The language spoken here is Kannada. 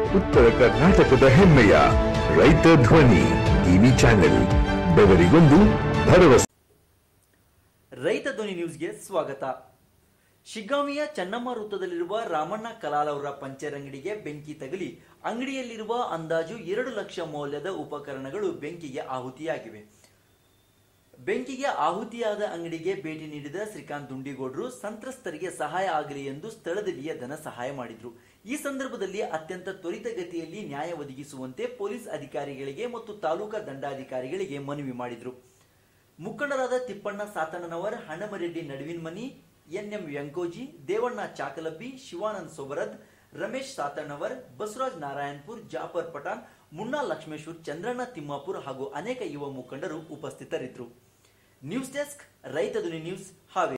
ಉತ್ತರ ಕರ್ನಾಟಕದ ಹೆಮ್ಮೆಯ ರೈತ ಧ್ವನಿ ಟಿವಿ ಚಾನೆಲ್ ಬೆವರಿಗೊಂದು ಭರವಸೆ ರೈತ ಧ್ವನಿ ನ್ಯೂಸ್ಗೆ ಸ್ವಾಗತ ಶಿಗ್ಗಾಂವಿಯ ಚನ್ನಮ್ಮ ವೃತ್ತದಲ್ಲಿರುವ ರಾಮಣ್ಣ ಕಲಾಲ್ ಅವರ ಪಂಚರ್ ಅಂಗಡಿಗೆ ಬೆಂಕಿ ತಗುಲಿ ಅಂಗಡಿಯಲ್ಲಿರುವ ಅಂದಾಜು ಎರಡು ಲಕ್ಷ ಮೌಲ್ಯದ ಉಪಕರಣಗಳು ಬೆಂಕಿಗೆ ಆಹುತಿಯಾಗಿವೆ ಬೆಂಕಿಗೆ ಆಹುತಿಯಾದ ಅಂಗಡಿಗೆ ಭೇಟಿ ನೀಡಿದ ಶ್ರೀಕಾಂತ್ ದುಂಡಿಗೌಡರು ಸಂತ್ರಸ್ತರಿಗೆ ಸಹಾಯ ಆಗಲಿ ಎಂದು ಸ್ಥಳದಲ್ಲಿಯೇ ಧನ ಸಹಾಯ ಮಾಡಿದ್ರು ಈ ಸಂದರ್ಭದಲ್ಲಿ ಅತ್ಯಂತ ತ್ವರಿತಗತಿಯಲ್ಲಿ ನ್ಯಾಯ ಒದಗಿಸುವಂತೆ ಪೊಲೀಸ್ ಅಧಿಕಾರಿಗಳಿಗೆ ಮತ್ತು ತಾಲೂಕಾ ದಂಡಾಧಿಕಾರಿಗಳಿಗೆ ಮನವಿ ಮಾಡಿದ್ರು ಮುಖಂಡರಾದ ತಿಪ್ಪಣ್ಣ ಸಾತಣ್ಣನವರ್ ಹಣಮರೆಡ್ಡಿ ನಡುವಿನ್ಮನಿ ಎನ್ಎಂ ವ್ಯಂಕೋಜಿ ದೇವಣ್ಣ ಚಾಕಲಬ್ಬಿ ಶಿವಾನಂದ್ ಸೊಬರದ್ ರಮೇಶ್ ಸಾತಣ್ಣವರ್ ಬಸವರಾಜ್ ನಾರಾಯಣಪುರ್ ಜಾಫರ್ ಪಠಾಣ್ ಮುನ್ನಾ ಲಕ್ಷ್ಮೇಶ್ವರ್ ಚಂದ್ರಣ್ಣ ತಿಮ್ಮಾಪುರ್ ಹಾಗೂ ಅನೇಕ ಯುವ ಮುಖಂಡರು ಉಪಸ್ಥಿತರಿದ್ದರು ನ್ಯೂಸ್ ಡೆಸ್ಕ್ ರೈತ ಧ್ವನಿ ನ್ಯೂಸ್ ಹಾವೇರಿ